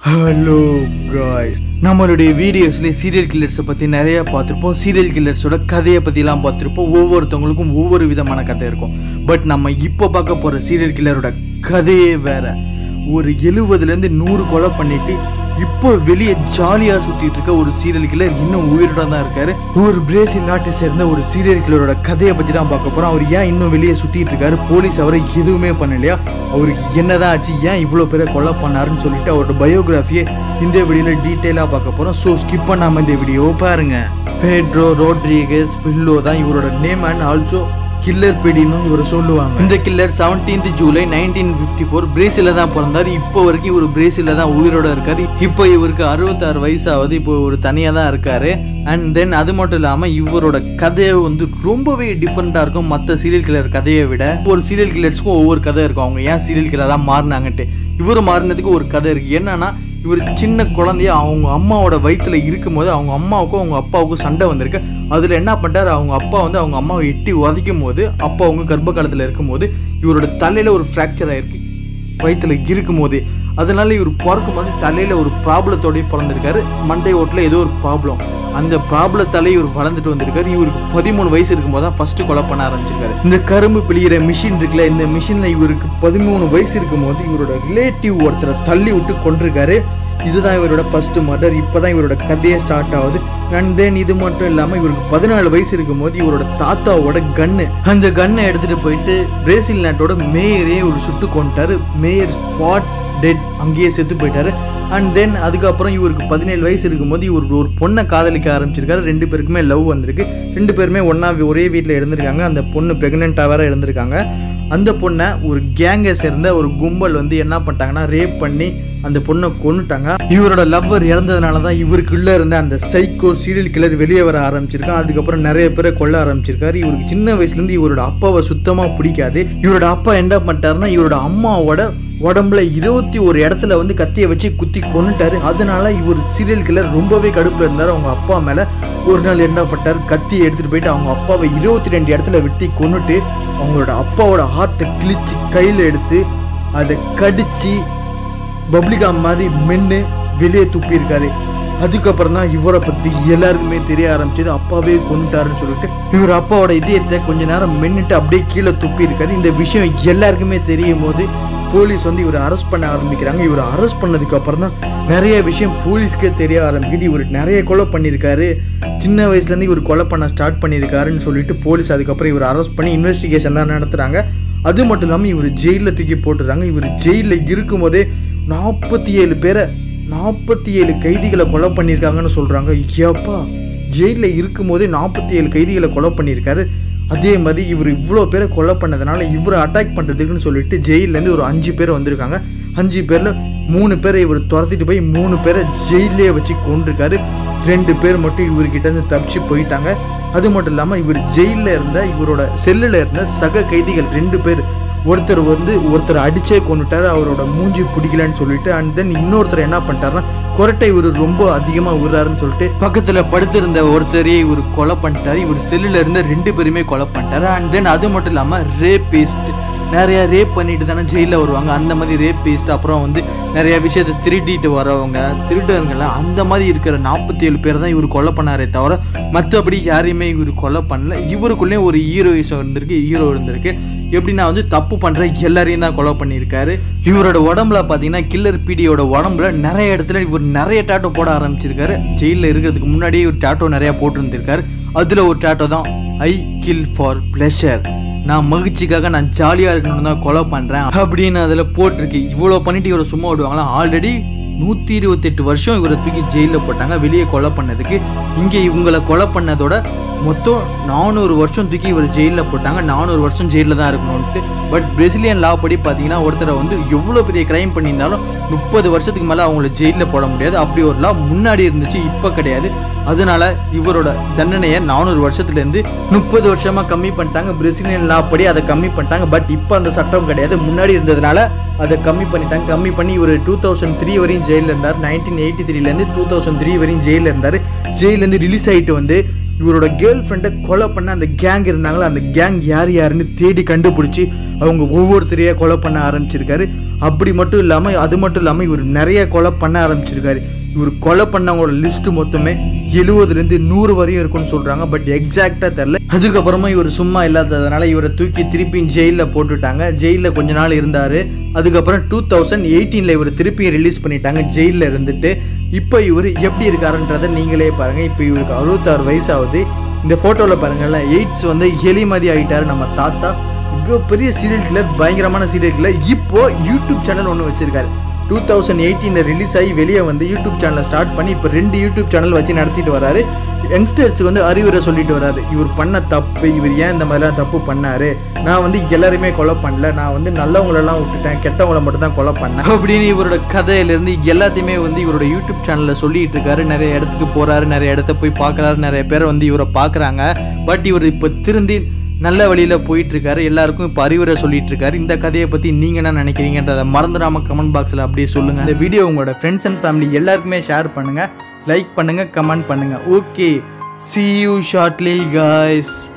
hello guys நம்மளுடைய வீடியோஸ்ல serial கில்லர்ஸை பற்றி நிறைய பார்த்துருப்போம் சீரியல் கில்லர்ஸோட கதையை பற்றிலாம் பார்த்துருப்போம் ஒவ்வொருத்தவங்களுக்கும் ஒவ்வொரு விதமான கதை இருக்கும் பட் நம்ம இப்போ பார்க்க போகிற சீரியல் கில்லரோட கதையே வேற ஒரு எழுபதுலேருந்து நூறு கொலை பண்ணிட்டு இப்போ வெளியே ஜாலியாக சுற்றிட்டு இருக்க ஒரு சீரியல் கில்லர் இன்னும் உயிரோட தான் இருக்காரு ஒரு பிரேசில் நாட்டை சேர்ந்த ஒரு சீரியல் கில்லரோட கதையை பற்றி தான் பார்க்க போகிறோம் அவர் ஏன் இன்னும் வெளியே சுற்றிட்டு இருக்காரு போலீஸ் அவரை எதுவுமே பண்ணலையா அவருக்கு என்னதான் ஆச்சு ஏன் இவ்வளோ பேரை கொலை பண்ணாருன்னு சொல்லிட்டு அவரோட பயோகிராஃபியை இந்த வீடியோவில் டீட்டெயிலாக பார்க்க போகிறோம் ஸோ ஸ்கிப் பண்ணாமல் இந்த வீடியோவை பாருங்க பேட்ரோ ரோட்ரிகஸ் ஃபில்லோ தான் இவரோட நேம் அண்ட் ஆல்சோ கில்லர் பெடின்னு இவர் சொல்லுவாங்க இந்த killer 17th July nineteen fifty four பிரேசில தான் பிறந்தார் இப்போ வரைக்கும் இவர் பிரேசில தான் உயிரோட இருக்காரு இப்போ இவருக்கு அறுபத்தாறு வயசாவது இப்போ ஒரு தனியாக தான் இருக்காரு அண்ட் தென் அது மட்டும் இல்லாமல் இவரோட கதையை வந்து ரொம்பவே டிஃப்ரெண்ட்டாக இருக்கும் மற்ற சீரியல் கில்லர் கதையை விட ஒரு சீரியல் கில்லர்ஸ்க்கும் ஒவ்வொரு கதை இருக்கும் அவங்க ஏன் சீரியல் கில்லராக மாறினாங்கன்ட்டு இவர் மாறினதுக்கு ஒரு கதை இருக்குது என்னன்னா இவர் சின்ன குழந்தைய அவங்க அம்மாவோட வயித்துல இருக்கும்போது அவங்க அம்மாவுக்கும் அவங்க அப்பாவுக்கும் சண்டை வந்திருக்கு அதில் என்ன பண்ணிட்டாரு அவங்க அப்பா வந்து அவங்க அம்மாவை எட்டி உதைக்கும் போது அப்பா அவங்க கர்ப்ப காலத்தில் இருக்கும்போது இவரோட தலையில் ஒரு ஃப்ராக்சர் ஆயிருக்கு வயித்துல இருக்கும்போது அதனால இவர் பிறக்கும்போது தலையில ஒரு ப்ராப்ளத்தோடய பிறந்திருக்காரு மண்டை ஓட்டில் ஏதோ ஒரு ப்ராப்ளம் அந்த ப்ராப்ளத்தாலே இவர் வளர்ந்துட்டு வந்திருக்காரு இவருக்கு பதிமூணு வயசு இருக்கும்போது தான் ஃபர்ஸ்ட் கொலை பண்ண ஆரம்பிச்சிருக்காரு இந்த கரும்பு பிழிகிற மிஷின் இருக்குல்ல இந்த மிஷின்ல இவருக்கு பதிமூணு வயசு இருக்கும்போது இவரோட ரிலேட்டிவ் ஒருத்தரை தள்ளி விட்டு கொண்டிருக்காரு இதுதான் இவரோட ஃபர்ஸ்ட் மர்டர் இப்போதான் இவரோட கதையே ஸ்டார்ட் ஆகுது அண்ட் தென் இது மட்டும் இல்லாமல் இவருக்கு பதினாலு வயசு இருக்கும்போது இவரோட தாத்தாவோட கன்னு அந்த கன்னை எடுத்துட்டு போயிட்டு பிரேசில் நாட்டோட மேயரே ஒரு சுட்டு கொண்டுட்டாரு மேயர் ஸ்பாட் டெட் அங்கேயே செத்து போயிட்டாரு அண்ட் தென் அதுக்கப்புறம் இவருக்கு பதினேழு வயசு இருக்கும்போது இவர் ஒரு பொண்ணை காதலிக்க ஆரம்பிச்சிருக்காரு ரெண்டு பேருக்குமே லவ் வந்திருக்கு ரெண்டு பேருமே ஒன்றா ஒரே வீட்டில் இருந்திருக்காங்க அந்த பொண்ணு ப்ரெக்னெண்ட்டாக வேற இருந்திருக்காங்க அந்த பொண்ணை ஒரு கேங்கை சேர்ந்த ஒரு கும்பல் வந்து என்ன பண்ணிட்டாங்கன்னா ரேப் பண்ணி அந்த பொண்ணை கொன்னுட்டாங்க இவரோட லவ்வர் இறந்ததுனால தான் இவருக்குள்ள இருந்த அந்த சைக்கோ சீரியல் கில்லர் வெளியே வர ஆரம்பிச்சிருக்கான் அதுக்கப்புறம் நிறைய பேரை கொல்ல ஆரம்பிச்சிருக்காரு இவருக்கு சின்ன வயசுலேருந்து இவரோட அப்பாவை சுத்தமாக பிடிக்காது இவரோட அப்பா என்ன பண்ணிட்டாருன்னா இவரோட அம்மாவோட உடம்புல இருபத்தி ஒரு இடத்துல வந்து கத்தியை வச்சு குத்தி கொன்னுட்டாரு அதனால இவர் சீரியல் கில்லர் ரொம்பவே கடுப்புல இருந்தார் அவங்க அப்பா மேல ஒரு நாள் என்ன பண்ணிட்டாரு கத்தியை எடுத்துட்டு போயிட்டு அவங்க அப்பாவை இருபத்தி ரெண்டு இடத்துல வெட்டி கொன்னுட்டு அவங்களோட அப்பாவோட ஹார்ட்டை கிழிச்சு கையில எடுத்து அதை கடிச்சு பப்ளிகாம் மாதிரி மென்று வெளியே துப்பியிருக்காரு அதுக்கப்புறம் தான் இவரை பத்தி எல்லாருக்குமே தெரிய ஆரம்பிச்சது அப்பாவே கொண்டுட்டாருன்னு சொல்லிட்டு இவர் அப்பாவோட இதயத்தை கொஞ்ச நேரம் மென்னுட்டு அப்படியே கீழே துப்பி இருக்காரு இந்த விஷயம் எல்லாருக்குமே தெரியும் போது போலீஸ் வந்து இவரை அரெஸ்ட் பண்ண ஆரம்பிக்கிறாங்க இவரை அரெஸ்ட் பண்ணதுக்கு அப்புறம் தான் நிறைய விஷயம் போலீஸ்க்கே தெரிய ஆரம்பிக்குது இவர் நிறைய கொலை பண்ணியிருக்காரு சின்ன வயசுலேருந்து இவர் கொலை பண்ண ஸ்டார்ட் பண்ணியிருக்காருன்னு சொல்லிட்டு போலீஸ் அதுக்கப்புறம் இவர் அரெஸ்ட் பண்ணி இன்வெஸ்டிகேஷன்லாம் நடத்துகிறாங்க அது மட்டும் இல்லாமல் இவர் ஜெயிலில் தூக்கி போட்டுறாங்க இவர் ஜெயிலில் இருக்கும்போதே நாற்பத்தி ஏழு பேரை நாற்பத்தி ஏழு கைதிகளை கொலை பண்ணியிருக்காங்கன்னு சொல்கிறாங்க ஏப்பா ஜெயிலில் இருக்கும்போதே நாற்பத்தி ஏழு கைதிகளை கொலை பண்ணியிருக்காரு அதே மாதிரி இவர் இவ்வளோ பேரை கொலை பண்ணதுனால இவரை அட்டாக் பண்ணுறதுக்குன்னு சொல்லிட்டு ஜெயிலேருந்து ஒரு அஞ்சு பேர் வந்திருக்காங்க அஞ்சு பேரில் மூணு பேரை இவர் துரத்திட்டு போய் மூணு பேரை ஜெயிலே வச்சு கொண்டிருக்காரு ரெண்டு பேர் மட்டும் இவர்கிட்ட இருந்து தப்பிச்சு போயிட்டாங்க அது மட்டும் இல்லாமல் இவர் ஜெயிலில் இருந்த இவரோட செல்லில் இருந்த சக கைதிகள் ரெண்டு பேர் ஒருத்தர் வந்து ஒருத்தர் அடிச்சே கொண்டுட்டாரு அவரோட மூஞ்சி பிடிக்கலன்னு சொல்லிட்டு அண்ட் தென் இன்னொருத்தர் என்ன பண்ணிட்டாருன்னா கொரட்டை இவர் ரொம்ப அதிகமாக விடுறாருன்னு சொல்லிட்டு பக்கத்தில் படுத்திருந்த ஒருத்தரையே இவர் கொலை பண்ணிட்டாரு இவர் செல்லில் இருந்த ரெண்டு பேருமே கொலை பண்ணிட்டாரு அண்ட் தென் அது மட்டும் இல்லாமல் ரேபிஸ்ட் நிறைய ரேப் பண்ணிட்டு தானே ஜெயிலில் வருவாங்க அந்த மாதிரி ரேப் பேஸ்ட் அப்புறம் வந்து நிறைய விஷயத்தை திருடிட்டு வரவங்க திருடருங்கள அந்த மாதிரி இருக்கிற நாற்பத்தி ஏழு பேர் தான் இவர் கொலை பண்ணாரே தவிர மற்றபடி யாரையுமே இவர் கொலை பண்ணல இவருக்குள்ளேயும் ஒரு ஹீரோயிசம் இருந்திருக்கு ஹீரோ இருந்திருக்கு எப்படின்னா வந்து தப்பு பண்ணுற எல்லாரையும் தான் கொலை பண்ணியிருக்காரு இவரோட உடம்புல பார்த்தீங்கன்னா கில்லர் பீடியோட உடம்புல நிறைய இடத்துல இவர் நிறைய டாட்டோ போட ஆரம்பிச்சிருக்காரு ஜெயிலில் இருக்கிறதுக்கு முன்னாடியே இவர் டாட்டோ நிறையா போட்டிருந்திருக்காரு அதில் ஒரு டாட்டோ தான் ஐ கில் ஃபார் ப்ளஷர் நான் மகிழ்ச்சிக்காக நான் ஜாலியாக இருக்கணும்னு தான் கொலை பண்ணுறேன் அப்படின்னு அதில் போட்டிருக்கு இவ்வளோ பண்ணிட்டு இவரை சும்மா விடுவாங்களா ஆல்ரெடி நூற்றி இருபத்தெட்டு வருஷம் இவரை தூக்கி ஜெயிலில் போட்டாங்க வெளியே கொலை பண்ணதுக்கு இங்கே இவங்களை கொலை பண்ணதோட மொத்தம் நானூறு வருஷம் தூக்கி இவர் ஜெயிலில் போட்டாங்க நானூறு வருஷம் ஜெயிலில் தான் இருக்கணும்ட்டு பட் பிரசிலியன் லா படி பார்த்தீங்கன்னா ஒருத்தரை வந்து எவ்வளோ பெரிய கிரைம் பண்ணியிருந்தாலும் முப்பது வருஷத்துக்கு மேலே அவங்கள ஜெயிலில் போட முடியாது அப்படி ஒரு லா முன்னாடி இருந்துச்சு இப்போ கிடையாது அதனால இவரோட தண்டனையை நானூறு வருஷத்துலேருந்து முப்பது வருஷமாக கம்மி பண்ணிட்டாங்க பிரசிலியன் லா படி அதை கம்மி பண்ணிட்டாங்க பட் இப்போ அந்த சட்டம் கிடையாது முன்னாடி இருந்ததுனால அதை கம்மி பண்ணிட்டாங்க கம்மி பண்ணி இவர் டூ தௌசண்ட் த்ரீ வரையும் ஜெயிலில் இருந்தார் நைன்டீன் எயிட்டி த்ரீலேருந்து டூ தௌசண்ட் த்ரீ வரையும் ஜெயிலில் இருந்தார் ஜெயிலேருந்து ரிலீஸ் ஆகிட்டு வந்து இவரோட கேர்ள் ஃப்ரெண்டை கொலை பண்ண அந்த கேங் இருந்தாங்களோ அந்த கேங் யார் யாருன்னு தேடி கண்டுபிடிச்சி அவங்க ஒவ்வொருத்தரையே கொலை பண்ண ஆரம்பிச்சிருக்காரு அப்படி மட்டும் இல்லாமல் அது மட்டும் இல்லாமல் இவர் நிறைய கொலை பண்ண ஆரம்பிச்சிருக்காரு இவர் கொலை பண்ணவங்களோட லிஸ்ட் மொத்தமே எழுபதுலேருந்து நூறு வரையும் இருக்கும்னு சொல்கிறாங்க பட் எக்ஸாக்டாக தெரில அதுக்கப்புறமா இவர் சும்மா இல்லாததுனால இவரை தூக்கி திருப்பியும் ஜெயிலில் போட்டுட்டாங்க ஜெயிலில் கொஞ்ச நாள் இருந்தார் அதுக்கப்புறம் டூ தௌசண்ட் எயிட்டீனில் இவர் திருப்பியும் ரிலீஸ் பண்ணிட்டாங்க ஜெயிலில் இருந்துட்டு இப்போ இவர் எப்படி இருக்காருன்றதை நீங்களே பாருங்கள் இப்போ இவருக்கு அறுபத்தாறு வயசு ஆகுது இந்த ஃபோட்டோவில் பாருங்களேன் எய்ட்ஸ் வந்து எலிமதி ஆகிட்டாரு நம்ம தாத்தா இவ்வளோ பெரிய சீரியல் கில்லர் பயங்கரமான சீரியல் கில்லர் இப்போ யூடியூப் சேனல் ஒன்று வச்சிருக்காரு டூ தௌசண்ட் எயிட்டீனில் ரிலீஸ் ஆகி வெளியே வந்து யூடியூப் சேனலை ஸ்டார்ட் பண்ணி இப்போ ரெண்டு யூடியூப் சேனல் வச்சு நடத்திட்டு வராரு யங்ஸ்டர்ஸுக்கு வந்து அறிவுரை சொல்லிட்டு வராரு இவர் பண்ண தப்பு இவர் ஏன் இந்த மாதிரிலாம் தப்பு பண்ணாரு நான் வந்து எல்லாருமே கொலை பண்ணல நான் வந்து நல்லவங்களெல்லாம் விட்டுட்டேன் கெட்டவங்கள மட்டும் தான் கொலை பண்ணேன் அப்படின்னு இவரோட கதையிலேருந்து எல்லாத்தையுமே வந்து இவரோட யூடியூப் சேனலில் சொல்லிட்டு இருக்காரு நிறைய இடத்துக்கு போறாரு நிறைய இடத்த போய் பார்க்குறாரு நிறைய பேர் வந்து இவரை பார்க்குறாங்க பட் இவர் இப்போ திருந்தி நல்ல வழியில் போயிட்டு இருக்காரு எல்லாருக்கும் இப்போ அறிவுரை சொல்லிட்டு இருக்காரு இந்த கதையை பற்றி நீங்கள் என்ன நினைக்கிறீங்கன்றதை மறந்துடாம கமெண்ட் பாக்ஸில் அப்படியே சொல்லுங்கள் இந்த வீடியோ உங்களோட ஃப்ரெண்ட்ஸ் அண்ட் ஃபேமிலி எல்லாருக்குமே ஷேர் பண்ணுங்கள் லைக் பண்ணுங்கள் கமெண்ட் பண்ணுங்கள் okay see you shortly guys